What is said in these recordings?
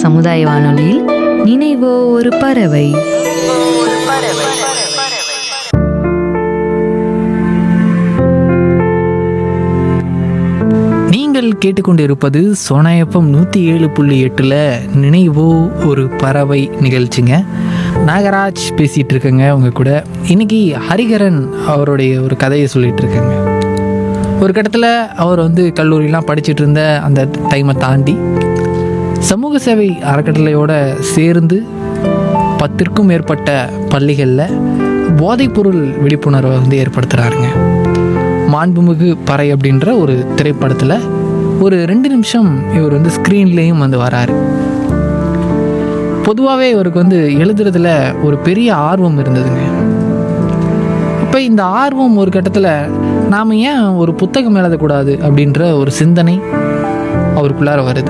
சமுதாய வானொலியில் நினைவோ ஒரு பறவை நீங்கள் கேட்டுக்கொண்டிருப்பது சோனாயப்பம் நூற்றி ஏழு புள்ளி எட்டில் நினைவோ ஒரு பறவை நிகழ்ச்சிங்க நாகராஜ் பேசிகிட்டு இருக்கேங்க உங்க கூட இன்னைக்கு ஹரிகரன் அவருடைய ஒரு கதையை சொல்லிட்டு இருக்கேங்க ஒரு கட்டத்தில் அவர் வந்து கல்லூரிலாம் படிச்சிட்டு இருந்த அந்த டைமை தாண்டி சமூக சேவை அறக்கட்டளையோட சேர்ந்து பத்திற்கும் மேற்பட்ட பள்ளிகளில் போதைப்பொருள் விழிப்புணர்வை வந்து ஏற்படுத்துகிறாருங்க மாண்புமிகு பறை அப்படின்ற ஒரு திரைப்படத்தில் ஒரு ரெண்டு நிமிஷம் இவர் வந்து ஸ்க்ரீன்லேயும் வந்து வராரு பொதுவாகவே இவருக்கு வந்து எழுதுறதுல ஒரு பெரிய ஆர்வம் இருந்ததுங்க இப்போ இந்த ஆர்வம் ஒரு கட்டத்தில் நாம் ஏன் ஒரு புத்தகம் எழுதக்கூடாது அப்படின்ற ஒரு சிந்தனை அவருக்குள்ளார வருது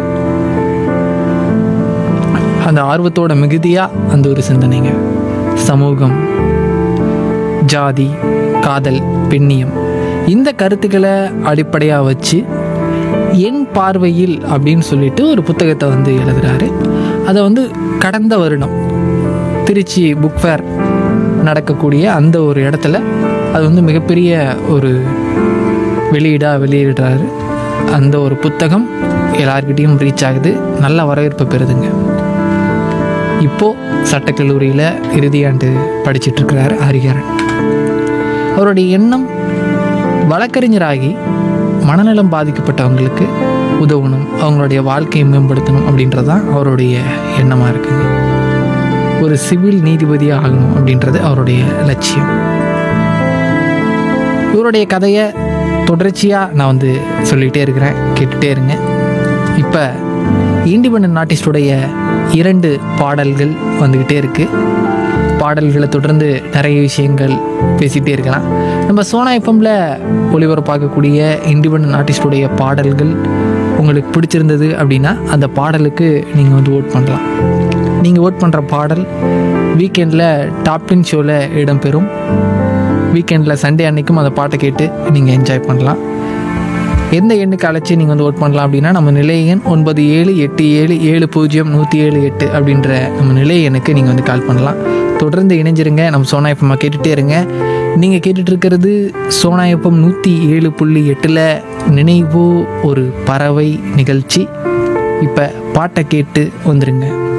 அந்த ஆர்வத்தோட மிகுதியாக அந்த ஒரு சிந்தனைங்க சமூகம் ஜாதி காதல் பெண்ணியம் இந்த கருத்துக்களை அடிப்படையாக வச்சு என் பார்வையில் அப்படின்னு சொல்லிட்டு ஒரு புத்தகத்தை வந்து எழுதுறாரு அதை வந்து கடந்த வருடம் திருச்சி புக் ஃபேர் நடக்கக்கூடிய அந்த ஒரு இடத்துல அது வந்து மிகப்பெரிய ஒரு வெளியீடாக வெளியிடுறாரு அந்த ஒரு புத்தகம் எல்லார்கிட்டேயும் ரீச் ஆகுது நல்ல வரவேற்பு பெறுதுங்க இப்போது சட்டக்கல்லூரியில் இறுதியாண்டு படிச்சிட்டு இருக்கிறாரு ஹரிஹரன் அவருடைய எண்ணம் வழக்கறிஞராகி மனநலம் பாதிக்கப்பட்டவங்களுக்கு உதவணும் அவங்களுடைய வாழ்க்கையை மேம்படுத்தணும் அப்படின்றது தான் அவருடைய எண்ணமாக இருக்குங்க ஒரு சிவில் நீதிபதியாக ஆகணும் அப்படின்றது அவருடைய லட்சியம் இவருடைய கதையை தொடர்ச்சியாக நான் வந்து சொல்லிகிட்டே இருக்கிறேன் கேட்டுகிட்டே இருங்க இப்போ இண்டிபெண்ட் ஆர்டிஸ்டுடைய இரண்டு பாடல்கள் வந்துக்கிட்டே இருக்குது பாடல்களை தொடர்ந்து நிறைய விஷயங்கள் பேசிகிட்டே இருக்கலாம் நம்ம சோனா எஃப்எம்ல ஒளிபரப்பாக்கக்கூடிய இண்டிபெண்ட் ஆர்டிஸ்டுடைய பாடல்கள் உங்களுக்கு பிடிச்சிருந்தது அப்படின்னா அந்த பாடலுக்கு நீங்கள் வந்து ஓட் பண்ணலாம் நீங்கள் ஓட் பண்ணுற பாடல் வீக்கெண்டில் டாப் டென் ஷோவில் இடம்பெறும் வீக்கெண்டில் சண்டே அன்னைக்கும் அந்த பாட்டை கேட்டு நீங்கள் என்ஜாய் பண்ணலாம் எந்த எண்ணுக்கு அழைச்சி நீங்கள் வந்து ஓட் பண்ணலாம் அப்படின்னா நம்ம நிலை எண் ஒன்பது ஏழு எட்டு ஏழு ஏழு பூஜ்ஜியம் நூற்றி ஏழு எட்டு அப்படின்ற நம்ம நிலை எண்ணுக்கு நீங்கள் வந்து கால் பண்ணலாம் தொடர்ந்து இணைஞ்சிருங்க நம்ம சோனா எஃப்எம்மை கேட்டுகிட்டே இருங்க நீங்கள் கேட்டுட்டு இருக்கிறது சோனா எஃப்எம் நூற்றி ஏழு புள்ளி எட்டில் நினைவோ ஒரு பறவை நிகழ்ச்சி இப்போ பாட்டை கேட்டு வந்துருங்க